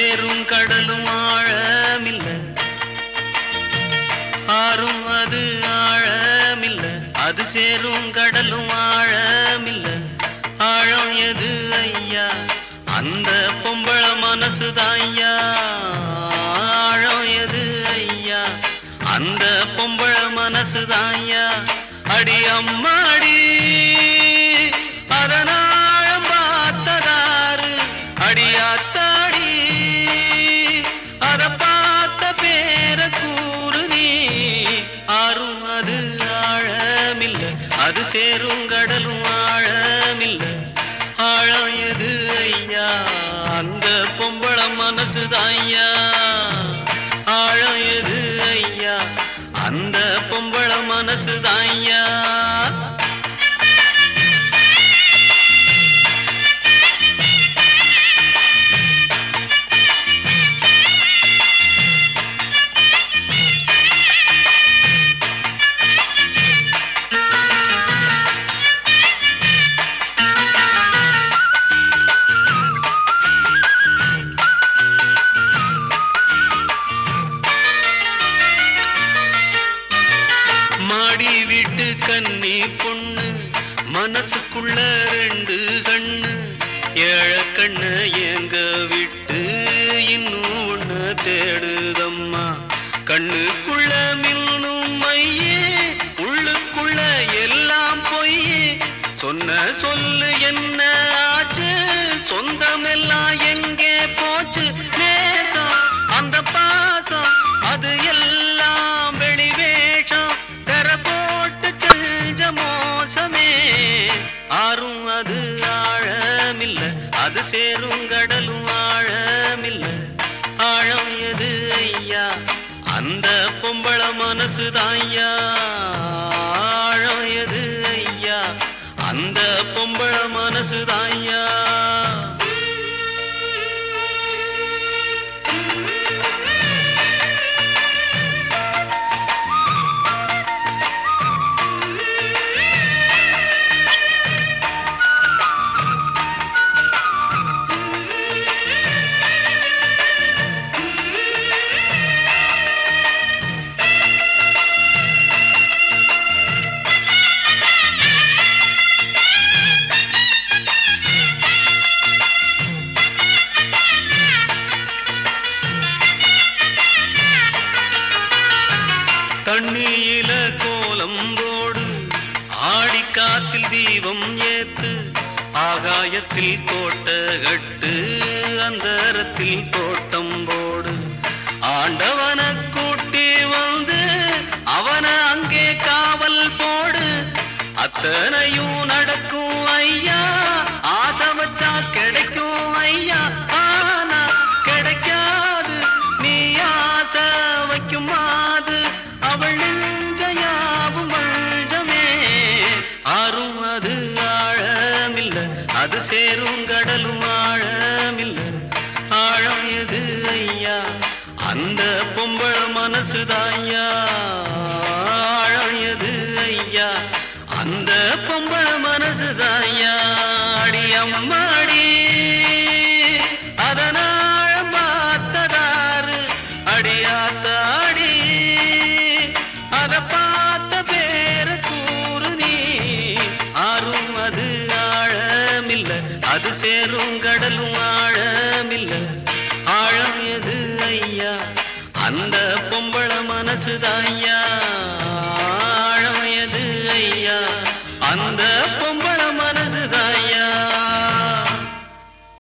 சேரும் கடலும் ஆழமில்ல ஆறும் அது ஆழமில்ல அது சேரும் கடலும் ஆழமில்ல ஆழம் எது ஐயா அந்த பொம்பள மனசுதான் ஐயா ஆழம் எது ஐயா அந்த பொம்பள மனசுதான் ஐயா அடி அம்மாடி அதனாழம் பார்த்ததாரு அடியாத்தாடி அத பார்த்த பேர கூறு நீ ஆறும் அது ஆழமில்ல அது சேரும் கடலும் ஆழமில்ல ஆழம் எது ஐயா அந்த பொம்பள மனசுதான் ஐயா ஆழம் எது ஐயா அந்த பொம்பள மனசுதான் ஐயா மாடி வீட்டு கன்னி பொண்ணு மனசுக்குள்ள ரெண்டு கண்ணு ஏழ கண்ணு எங்க விட்டு இன்னும் ஒண்ணு தேடுதம்மா கண்ணுக்குள்ள மின்னும் மையே உள்ளுக்குள்ள எல்லாம் பொய்யே சொன்ன சொல்லு என்ன ஆச்சு சொந்தமெல்லாம் எங்கே போச்சு நேசம் அந்த பாசம் அது எல்லாம் வெளி வேஷம் தெர போட்டு செஞ்ச மோசமே ஆறும் அது ஆழமில்ல அது சேரும் கடலும் ஆழமில்ல ஆழம் எது ஐயா அந்த பொம்பள மனசுதான் ஐயா ஆழம் எது ஐயா அந்த பொம்பள மனசுதான் ஐயா தண்ணியில கோலம் போடு ஆடி காத்தில் தீபம் ஏத்து ஆகாயத்தில் கோட்ட கட்டு அந்தரத்தில் தோட்டம் போடு ஆண்டவன கூட்டி வந்து அவன அங்கே காவல் போடு அத்தனையும் நடக்கும் ஐயா ஆசை வச்சா கிடைக்கும் ஐயா ஆனா கிடைக்காது நீ ஆசை வைக்கும் மாது அவள் நெஞ்சையாவும் வஞ்சமே ஆறும் அது ஆழமில்ல அது சேரும் கடலும் ஆழமில்ல ஆழம் எது ஐயா அந்த பொம்பள மனசுதாய்யா ஆழம் எது ஐயா அந்த பொம்பள மனசுதாய்யா அடி அம்மாடி அதனாழம் பார்த்ததாரு அடியாத்தாடி அத பார்த்த பேர கூறு நீ ஆறும் அது ஆழமில்ல அது சேரும் கடலும் ஆழமில்ல ஆழம் எது ஐயா அந்த